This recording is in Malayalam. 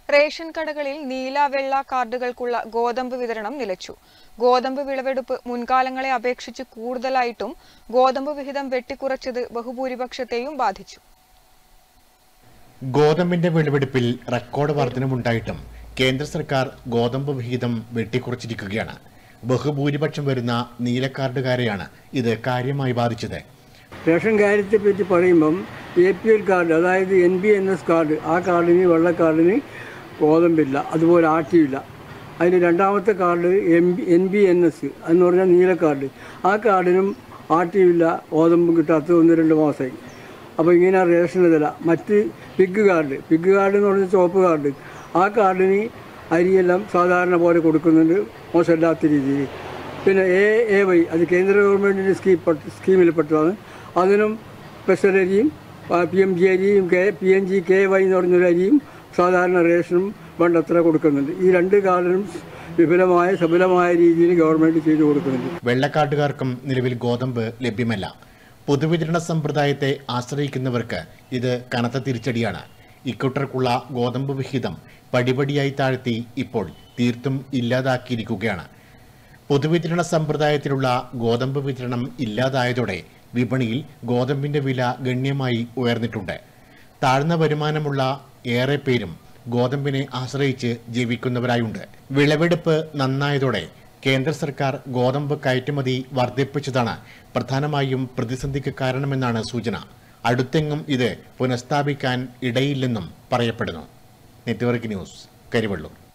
റേഷൻ കടകളിൽ നീല വെള്ള കാർഡുകൾക്കുള്ള ഗോതമ്പ് വിതരണം നിലച്ചു ഗോതമ്പ് വിളവെടുപ്പ് മുൻകാലങ്ങളെ അപേക്ഷിച്ച് കൂടുതലായിട്ടും ഗോതമ്പ് വിഹിതം വെട്ടിക്കുറച്ചത് ബഹുഭൂരിപക്ഷത്തെയും ബാധിച്ചു ഗോതമ്പിന്റെ വിളവെടുപ്പിൽ റെക്കോർഡ് വർധനമുണ്ടായിട്ടും കേന്ദ്ര സർക്കാർ ഗോതമ്പ് വിഹിതം വെട്ടിക്കുറച്ചിരിക്കുകയാണ് ബഹുഭൂരിപക്ഷം വരുന്ന നീലക്കാർഡുകാരെയാണ് ഇത് കാര്യമായി ബാധിച്ചത് റേഷൻ കാര്യത്തെ പറ്റി പറയുമ്പം എ പി എൽ കാർഡ് അതായത് N B N S card ആ കാർഡിന് വെള്ള കാർഡിന് ഗോതമ്പില്ല അതുപോലെ ആട്ടിയില്ല അതിന് രണ്ടാമത്തെ card M B N B N S എന്ന് പറഞ്ഞാൽ നീല കാർഡ് ആ കാർഡിനും ആട്ടിയില്ല ഗോതമ്പും കിട്ടാത്തത് ഒന്ന് രണ്ട് മാസമായി അപ്പോൾ ഇങ്ങനെ റേഷൻ വില മറ്റ് പിഗ് കാർഡ് പിഗ് കാർഡ് എന്ന് പറഞ്ഞാൽ ചുവപ്പ് കാർഡ് ആ കാർഡിന് അരിയെല്ലാം സാധാരണ പോലെ കൊടുക്കുന്നുണ്ട് മോശമില്ലാത്ത രീതിയിൽ പിന്നെ എ എ വൈ അത് കേന്ദ്ര ഗവൺമെൻറ്റിൻ്റെ സ്കീം സ്കീമിൽപ്പെട്ടതാണ് അതിനും സ്പെഷ്യൽ അരിയും പി എം ജി അരിയും K P N G K Y എന്ന് പറഞ്ഞൊരു അരിയും സാധാരണ റേഷനും വേണ്ടത്ര കൊടുക്കുന്നുണ്ട് ഈ രണ്ട് കാർഡിനും വിപുലമായ സഫലമായ രീതിയിൽ ഗവൺമെൻറ് ചെയ്തു കൊടുക്കുന്നുണ്ട് വെള്ളക്കാട്ടുകാർക്കും നിലവിൽ ഗോതമ്പ് ലഭ്യമല്ല പൊതുവിതരണ സമ്പ്രദായത്തെ ആശ്രയിക്കുന്നവർക്ക് ഇത് കനത്ത തിരിച്ചടിയാണ് ഇക്കൂട്ടർക്കുള്ള ഗോതമ്പ് വിഹിതം പടിപടിയായി താഴ്ത്തി ഇപ്പോൾ തീർത്തും ഇല്ലാതാക്കിയിരിക്കുകയാണ് പൊതുവിതരണ സമ്പ്രദായത്തിലുള്ള ഗോതമ്പ് വിതരണം ഇല്ലാതായതോടെ വിപണിയിൽ ഗോതമ്പിന്റെ വില ഗണ്യമായി ഉയർന്നിട്ടുണ്ട് താഴ്ന്ന വരുമാനമുള്ള ഏറെ പേരും ഗോതമ്പിനെ ആശ്രയിച്ച് ജീവിക്കുന്നവരായുണ്ട് വിളവെടുപ്പ് നന്നായതോടെ കേന്ദ്ര സർക്കാർ ഗോതമ്പ് കയറ്റുമതി വർദ്ധിപ്പിച്ചതാണ് പ്രധാനമായും പ്രതിസന്ധിക്ക് കാരണമെന്നാണ് സൂചന അടുത്തെങ്ങും ഇത് പുനഃസ്ഥാപിക്കാൻ ഇടയില്ലെന്നും പറയപ്പെടുന്നു നെറ്റ്വർക്ക് ന്യൂസ് കരിവള്ളൂർ